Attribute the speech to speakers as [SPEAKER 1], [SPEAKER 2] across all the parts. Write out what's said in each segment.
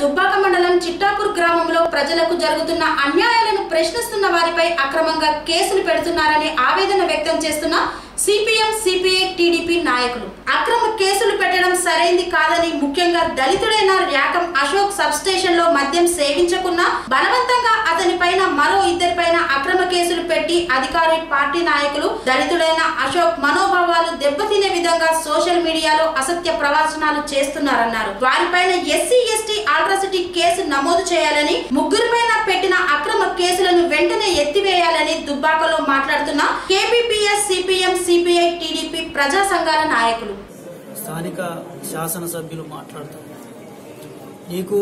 [SPEAKER 1] దుబ్బాక మండలం చిట్టాపూర్ గ్రామంలో ప్రజలకు జరుగుతున్న అన్యాయాలను ప్రశ్నిస్తున్న వారిపై అక్రమంగా కేసులు పెడుతున్నారని ఆవేదన వ్యక్తం చేస్తున్న సిపిఎం సిపిఐ టీడీపీ నాయకులు అక్రమ కేసులు పెట్టడం సరైంది కాదని ముఖ్యంగా దళితుడైన ర్యాకం అశోక్ సబ్ స్టేషన్ లో మద్యం సేవించకున్నా బలవంతంగా అతని పైన మరో ఇద్దరి పైన అక్రమ కేసులు పెట్టి అధికారి పార్టీ నాయకులు దళితుడైన అశోక్ మనోభావాలు దెబ్బతినే విధంగా సోషల్ మీడియాలో అసత్య ప్రవచనాలు చేస్తున్నారన్నారు వారిపైన ఎస్సీ ఎస్టీ ఆల్ట్రాసిటీ కేసు నమోదు చేయాలని ముగ్గురిపైన పెట్టిన అక్రమ కేసులను వెంటనే ఎత్తివేయాలని దుబ్బాకలో మాట్లాడుతున్న కేపీపీఎస్ సిపిఎం సిపిఐ టీడీపీ ప్రజా సంఘాల నాయకులు
[SPEAKER 2] స్థానిక శాసనసభ్యులు మాట్లాడతారు నీకు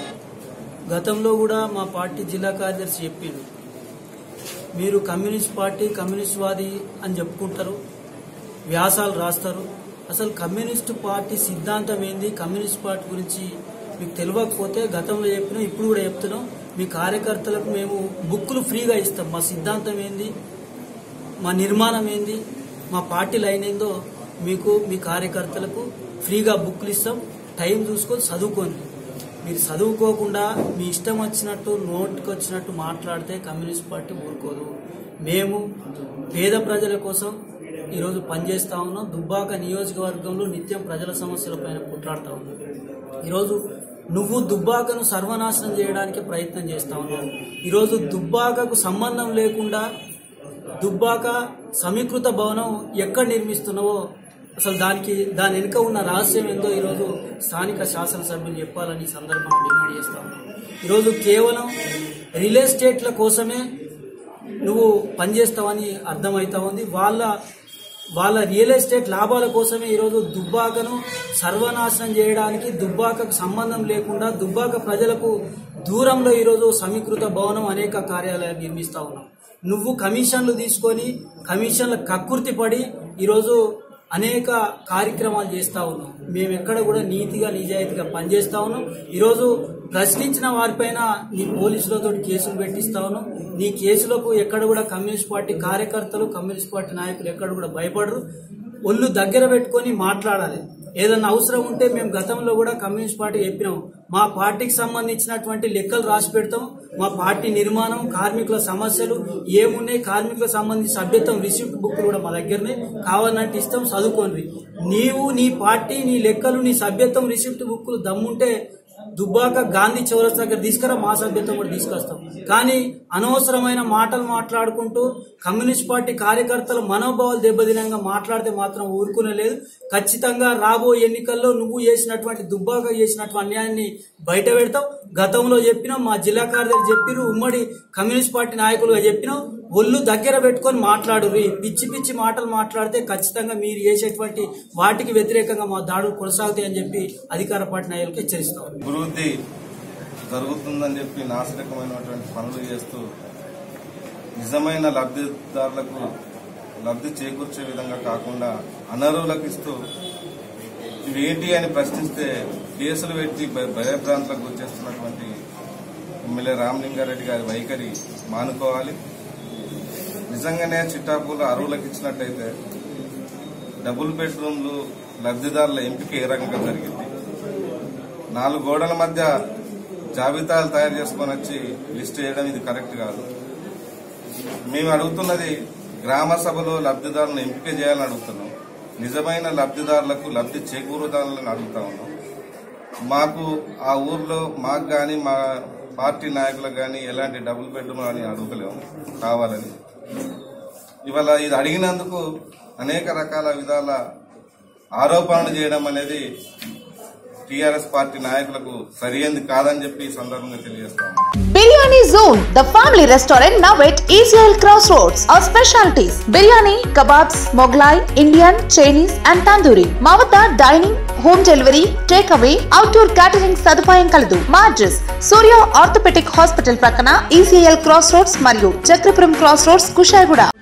[SPEAKER 2] గతంలో కూడా మా పార్టీ జిల్లా కార్యదర్శి చెప్పిండు మీరు కమ్యూనిస్ట్ పార్టీ కమ్యూనిస్ట్ వాది అని చెప్పుకుంటారు వ్యాసాలు రాస్తారు అసలు కమ్యూనిస్ట్ పార్టీ సిద్ధాంతం ఏంది కమ్యూనిస్ట్ పార్టీ గురించి మీకు తెలియకపోతే గతంలో చెప్పినాం ఇప్పుడు కూడా చెప్తున్నాం మీ కార్యకర్తలకు మేము బుక్కులు ఫ్రీగా ఇస్తాం మా సిద్ధాంతం ఏంది మా నిర్మాణం ఏంది మా పార్టీ లైన్ ఏందో మీకు మీ కార్యకర్తలకు ఫ్రీగా బుక్లు ఇస్తాం టైం చూసుకొని చదువుకోండి మీరు చదువుకోకుండా మీ ఇష్టం వచ్చినట్టు నోటికి వచ్చినట్టు మాట్లాడితే కమ్యూనిస్ట్ పార్టీ ఊరుకోదు మేము పేద ప్రజల కోసం ఈరోజు పనిచేస్తా ఉన్నాం దుబ్బాక నియోజకవర్గంలో నిత్యం ప్రజల సమస్యల పైన కొట్లాడుతా ఉన్నాం ఈరోజు నువ్వు దుబ్బాకను సర్వనాశనం చేయడానికి ప్రయత్నం చేస్తా ఉన్నావు ఈరోజు దుబ్బాకకు సంబంధం లేకుండా దుబ్బాక సమీకృత భవనం ఎక్కడ నిర్మిస్తున్నావో అసలు దానికి దాని వెనుక ఉన్న రహస్యం ఏందో ఈరోజు స్థానిక శాసనసభ్యులు చెప్పాలని ఈ సందర్భంగా డిమాండ్ చేస్తా ఉన్నాం ఈరోజు కేవలం రియల్ ఎస్టేట్ల కోసమే నువ్వు పనిచేస్తావని అర్థమవుతా ఉంది వాళ్ళ వాళ్ళ రియల్ ఎస్టేట్ లాభాల కోసమే ఈరోజు దుబ్బాకను సర్వనాశనం చేయడానికి దుబ్బాకకు సంబంధం లేకుండా దుబ్బాక ప్రజలకు దూరంలో ఈరోజు సమీకృత భవనం అనేక కార్యాలయాలు నిర్మిస్తా ఉన్నాం నువ్వు కమిషన్లు తీసుకొని కమిషన్ల కక్కుర్తి పడి ఈరోజు అనేక కార్యక్రమాలు చేస్తా ఉన్నాం మేము ఎక్కడ కూడా నీతిగా నిజాయితీగా పనిచేస్తా ఉన్నాం ఈరోజు ప్రశ్నించిన వారిపైన నీ పోలీసులతో కేసులు పెట్టిస్తా ఉన్నాం నీ కేసులకు ఎక్కడ కూడా కమ్యూనిస్ట్ పార్టీ కార్యకర్తలు కమ్యూనిస్ట్ పార్టీ నాయకులు ఎక్కడ కూడా భయపడరు ఒళ్ళు దగ్గర పెట్టుకొని మాట్లాడాలి ఏదన్నా అవసరం ఉంటే మేము గతంలో కూడా కమ్యూనిస్ట్ పార్టీ చెప్పినాం మా పార్టీకి సంబంధించినటువంటి లెక్కలు రాసి పెడతాం మా పార్టీ నిర్మాణం కార్మికుల సమస్యలు ఏమున్నాయి కార్మికులకు సంబంధించి సభ్యత్వం రిసిప్ట్ బుక్ కూడా మా దగ్గరనే కావాలంటే ఇస్తాం చదువుకోండి నీవు నీ పార్టీ నీ లెక్కలు నీ సభ్యత్వం రిసిప్ట్ బుక్ దమ్ముంటే దుబ్బాక గాంధీ చౌరస్ దగ్గర తీసుకురా మా సభ్యత్వం కూడా తీసుకొస్తాం కానీ అనవసరమైన మాటలు మాట్లాడుకుంటూ కమ్యూనిస్ట్ పార్టీ కార్యకర్తల మనోభావాలు దెబ్బతినంగా మాట్లాడితే మాత్రం ఊరుకునే లేదు ఖచ్చితంగా రాబో ఎన్నికల్లో నువ్వు చేసినటువంటి దుబ్బాక చేసినటువంటి అన్యాయాన్ని బయట పెడతాం గతంలో చెప్పినాం మా జిల్లా కార్యదర్శి చెప్పిరు ఉమ్మడి కమ్యూనిస్ట్ పార్టీ నాయకులుగా చెప్పినాం ఒళ్ళు దగ్గర పెట్టుకొని మాట్లాడు పిచ్చి పిచ్చి మాటలు మాట్లాడితే ఖచ్చితంగా మీరు చేసేటువంటి వాటికి వ్యతిరేకంగా మా దాడులు కొనసాగుతాయి అని చెప్పి అధికార పార్టీ నాయకులకు హెచ్చరిస్తాం
[SPEAKER 3] అభివృద్ధి జరుగుతుందని చెప్పి నాశనకమైనటువంటి పనులు చేస్తూ నిజమైన లబ్ధిదారులకు లబ్ధి చేకూర్చే విధంగా కాకుండా అనర్హులకు ఇస్తూ ఇవేంటి అని ప్రశ్నిస్తే కేసులు పెట్టి భయ- భయభ్రాంతులకు గురిచేస్తున్నటువంటి ఎమ్మెల్యే రామలింగారెడ్డి గారి వైఖరి మానుకోవాలి నిజంగానే చిట్టాపూలు అరువులకు ఇచ్చినట్టయితే డబుల్ బెడ్రూమ్లు లబ్ధిదారుల ఎంపిక ఏ రకంగా జరిగింది నాలుగు గోడల మధ్య జాబితాలు తయారు చేసుకొని వచ్చి లిస్ట్ చేయడం ఇది కరెక్ట్ కాదు మేము అడుగుతున్నది గ్రామ సభలో లబ్ధిదారులను ఎంపిక చేయాలని అడుగుతున్నాం నిజమైన లబ్ధిదారులకు లబ్ధి చేకూరుదారులను అడుగుతా ఉన్నాం మాకు ఆ ఊర్లో మాకు కానీ మా పార్టీ నాయకులకు కానీ ఎలాంటి డబుల్ బెడ్రూమ్ అని అడుగుతలేము కావాలని ఇవాళ ఇది అడిగినందుకు అనేక రకాల విధాల ఆరోపణలు చేయడం అనేది టీఆర్ఎస్ పార్టీ నాయకులకు సరియైంది కాదని చెప్పి ఈ సందర్భంగా తెలియజేస్తాము
[SPEAKER 4] biryani zone the family restaurant now at ఈజ్రాయల్ cross roads our specialities biryani kebabs Mughlai Indian Chinese and tandoori మా వద్ద dining home delivery take away outdoor catering సదుపాయం కలదు మా అడ్రస్ సూర్య ఆర్థోపెటిక్ హాస్పిటల్ ప్రక్కన ఈసీఎల్ క్రాస్ రోడ్స్ మరియు చక్రపురం క్రాస్ రోడ్స్ కుషాయిగూడ